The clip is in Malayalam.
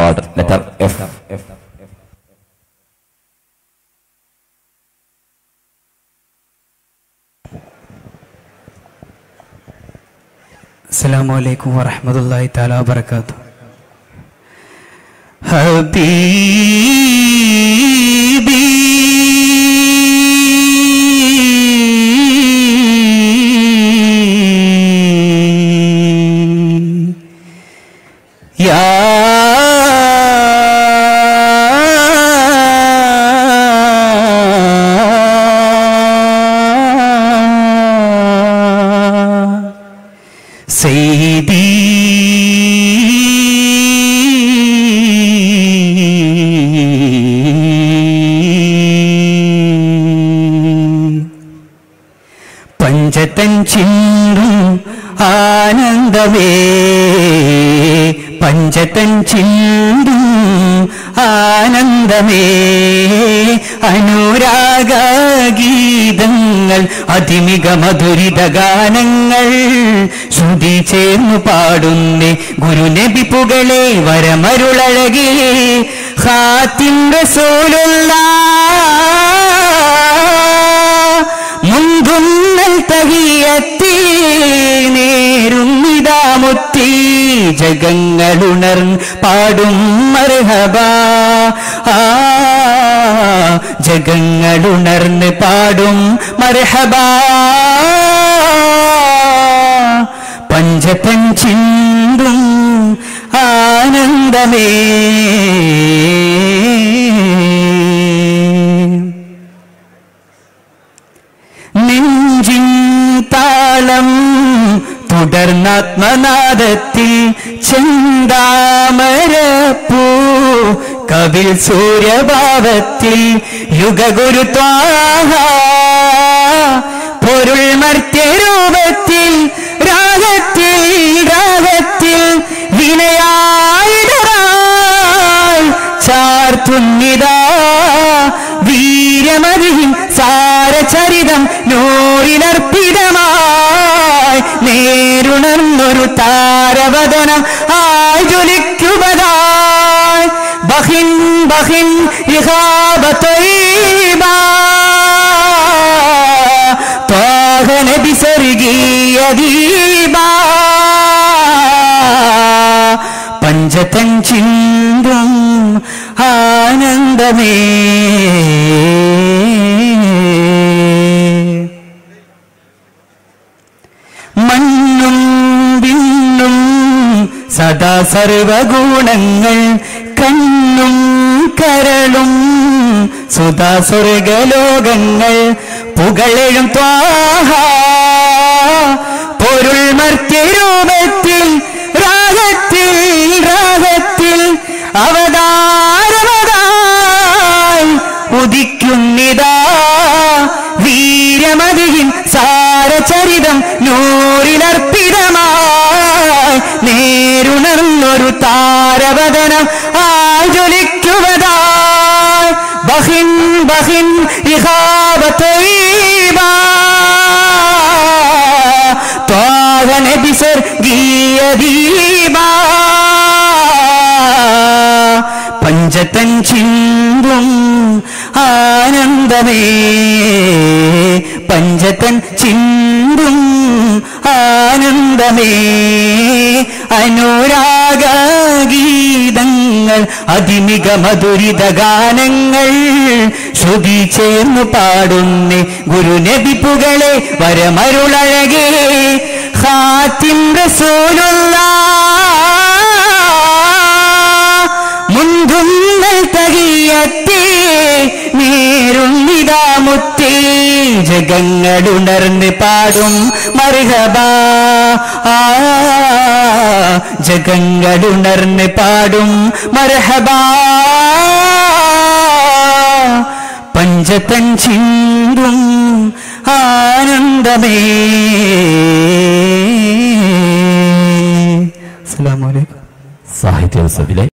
word letter F. السلام عليكم ورحمة الله تعالى وبركاته حبيبي يا سيدي പഞ്ചതൻ ചിന്തും ആനന്ദമേ പഞ്ചതൻ ചിന്തും ആനന്ദമേ അനുരാഗീതങ്ങൾ അതിമിക മധുരിത ഗാനങ്ങൾ ശ്രുതി ചേർന്നു പാടുന്നേ ഗുരുനബിപ്പുകളെ വരമരുളഴകേ ഹാത്തിൻ റസൂലുള്ള മുൻകുന്നൽ തകിയത്തി നേരുന്നിതാമുത്തി ജഗങ്ങളുണർ പാടും മർഹബ ആ ജഗങ്ങളുണർന്ന് പാടും മർഹബ പഞ്ചതൻ ചിന്തും ആനന്ദമേ നെഞ്ചിൻ താളം തുടർന്നാത്മനാദത്തിൽ ചെന്താമരപ്പൂ കവിൽ സൂര്യഭാവത്തിൽ യുഗഗുരുത്വാഹ പൊരുൾ മർത്യരൂപത്തിൽ രാഗത്തിൽ രാഗത്തിൽ വിനയായിടറായി ചാർത്തുന്നിതാ വീരമതിയും സാരചരിതം നൂറിനർപ്പിതമായി നേരുണർന്നൊരു താരവദനം ആയി ജ്വലിക്കുവതായി ബഹിൻ ബഹിൻ ഇഹാബത്തൊയ്ബാ ത്വാഹനബി സ്വർഗീയ ദീപാ പഞ്ചതൻ ചിന്തും ആനന്ദമേ മണ്ണും വിണ്ണും സദാ സർവഗുണങ്ങൾ കണ്ണും കരളും സുധാ സ്വർഗലോകങ്ങൾ പുകളെഴും ത്വാഹ പൊരുൾ മർത്യരൂപത്തിൽ രാഗത്തിൽ രാഗത്തിൽ അവതാരമതായി ഉദിക്കുന്നിതാ വീരമതിയും സാരചരിതം നൂറിനർപ്പിതമായി നേരുണർന്നൊരു താരവദനം ആജ്വലിക്കുവതായി ബഹിൻ ബഹിൻ ഇഹാബത്തൊയ്ബാ ത്വാഹനബി സ്വർഗീയ ദീപാ പഞ്ചതൻ ചിന്തും ആനന്ദമേ പഞ്ചതൻ ചിന്തും ആനന്ദമേ അനുരാഗീതങ്ങൾ അതിമിക മധുരിത ഗാനങ്ങൾ ശ്രുതി ചേർന്നു പാടുന്നേ ഗുരുനബിപ്പുകളെ വരമരുളഴകേ ഹാത്തിം റസൂലുള്ള മുൻകുന്നൽ തകിയത്തി നേരുന്നിതാമുത്തി ജഗങ്ങളുണർന്ന് പാടും മർഹബ ആ ജഗങ്ങളുണർന്ന് പാടും മർഹബ പഞ്ചതൻ ചിന്തും ആനന്ദമേ അസ്സലാമു അലൈക്കും സാഹിത്യോത്സവിലെ